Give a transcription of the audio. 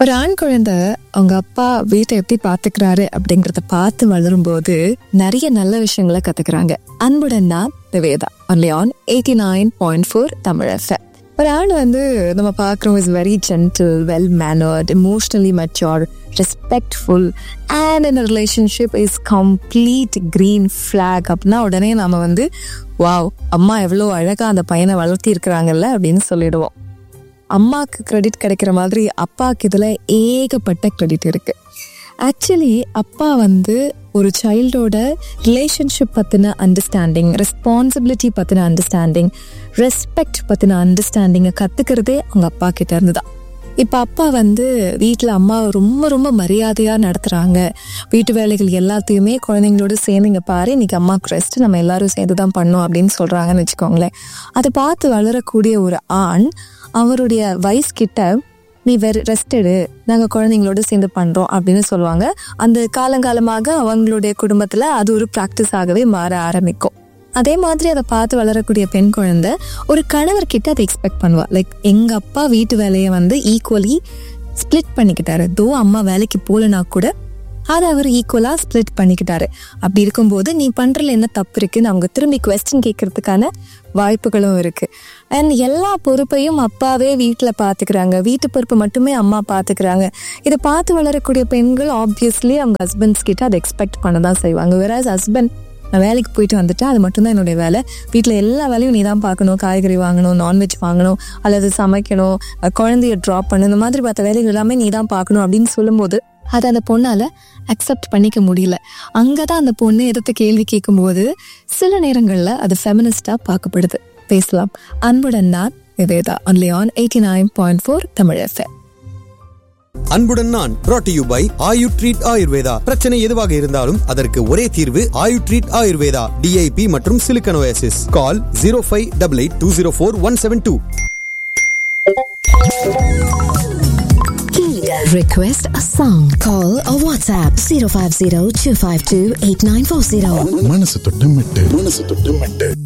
ஒரு ஆண் குழந்தை அவங்க அப்பா வீட்டை எப்படி பாத்துக்கிறாரு அப்படிங்கறத பார்த்து வளரும்போது நிறைய நல்ல விஷயங்களை கத்துக்கிறாங்க அன்புடன் நான் Nivetha only on eighty nine point four Tamil FM ஒரு ஆள் வந்து நம்ம பார்க்குறோம் is very gentle well mannered emotionally mature respectful and in relationship is complete green flag அப்படின்னா உடனே நம்ம வந்து வாவ் அம்மா எவ்வளோ அழகாக அந்த பையனை வளர்த்தி இருக்கிறாங்கல்ல அப்படின்னு சொல்லிடுவோம் அம்மாவுக்கு கிரெடிட் கிடைக்கிற மாதிரி அப்பாவுக்கு இதில் ஏகப்பட்ட கிரெடிட் இருக்கு ஆக்சுவலி அப்பா வந்து ஒரு சைல்டோட ரிலேஷன்ஷிப் பற்றின அண்டர்ஸ்டாண்டிங் ரெஸ்பான்சிபிலிட்டி பற்றின அண்டர்ஸ்டாண்டிங் ரெஸ்பெக்ட் பற்றின அண்டர்ஸ்டாண்டிங்கை கற்றுக்கிறதே அவங்க அப்பா கிட்ட இருந்து தான் இப்போ அப்பா வந்து வீட்டில் அம்மா ரொம்ப ரொம்ப மரியாதையாக நடத்துகிறாங்க வீட்டு வேலைகள் எல்லாத்தையுமே குழந்தைங்களோட சேர்ந்து இங்கே பாரு இன்னைக்கு அம்மாவுக்கு ரெஸ்ட் நம்ம எல்லாரும் சேர்ந்து தான் பண்ணோம் அப்படின்னு சொல்கிறாங்கன்னு வச்சுக்கோங்களேன் அதை பார்த்து வளரக்கூடிய ஒரு ஆண் அவருடைய வயசு கிட்ட நீ வேற ரெஸ்ட் எடு நாங்கள் குழந்தைங்களோட சேர்ந்து பண்ணுறோம் அப்படின்னு சொல்லுவாங்க அந்த காலங்காலமாக அவங்களுடைய குடும்பத்தில் அது ஒரு ப்ராக்டிஸாகவே மாற ஆரம்பிக்கும் அதே மாதிரி அதை பார்த்து வளரக்கூடிய பெண் குழந்தை ஒரு கணவர்கிட்ட அதை எக்ஸ்பெக்ட் பண்ணுவா லைக் எங்கள் அப்பா வீட்டு வேலையை வந்து ஈக்குவலி ஸ்ப்ளிட் பண்ணிக்கிட்டாரு தோ அம்மா வேலைக்கு போகலனா கூட அதை அவர் ஈக்குவலாக ஸ்ப்ளிட் பண்ணிக்கிட்டாரு அப்படி இருக்கும்போது நீ பண்ணுறதுல என்ன தப்பு இருக்குன்னு அவங்க திரும்பி கொஸ்டின் கேட்கறதுக்கான வாய்ப்புகளும் இருக்கு அண்ட் எல்லா பொறுப்பையும் அப்பாவே வீட்டில் பார்த்துக்கிறாங்க வீட்டு பொறுப்பு மட்டுமே அம்மா பார்த்துக்கிறாங்க இதை பார்த்து வளரக்கூடிய பெண்கள் ஆப்வியஸ்லி அவங்க ஹஸ்பண்ட்ஸ் கிட்ட அதை எக்ஸ்பெக்ட் பண்ண தான் செய்வாங்க வேற ஹஸ்பண்ட் நான் வேலைக்கு போயிட்டு வந்துட்டேன் அது மட்டும்தான் என்னுடைய வேலை வீட்டில் எல்லா வேலையும் நீ தான் பார்க்கணும் காய்கறி வாங்கணும் நான்வெஜ் வாங்கணும் அல்லது சமைக்கணும் அஹ் குழந்தைய ட்ராப் பண்ணணும் இந்த மாதிரி பார்த்த வேலைகள் எல்லாமே நீ தான் பார்க்கணும் அப்படின்னு சொல்லும்போது அதை அந்த பொண்ணால் அக்செப்ட் பண்ணிக்க முடியல அங்கே தான் அந்த பொண்ணு எதிர்த்து கேள்வி கேட்கும்போது சில நேரங்களில் அது ஃபெமினிஸ்டாக பார்க்கப்படுது பேசலாம் அன்புடன் நான் Nivetha only on eighty nine point four Tamil FM அன்புடன் நான் brought to you by Ayu treat Ayurveda பிரச்சனை எதுவாக இருந்தாலும் அதற்கு ஒரே தீர்வு ஆயு ட்ரீட் ஆயுர்வேதா டிஐபி மற்றும் சிலிக்கனோசிஸ் call zero five double eight two zero four one seven two Request a song. Call or WhatsApp 050 252 8940. மனசு தொட்டு மெட்டு மனசு தொட்டு மெட்டு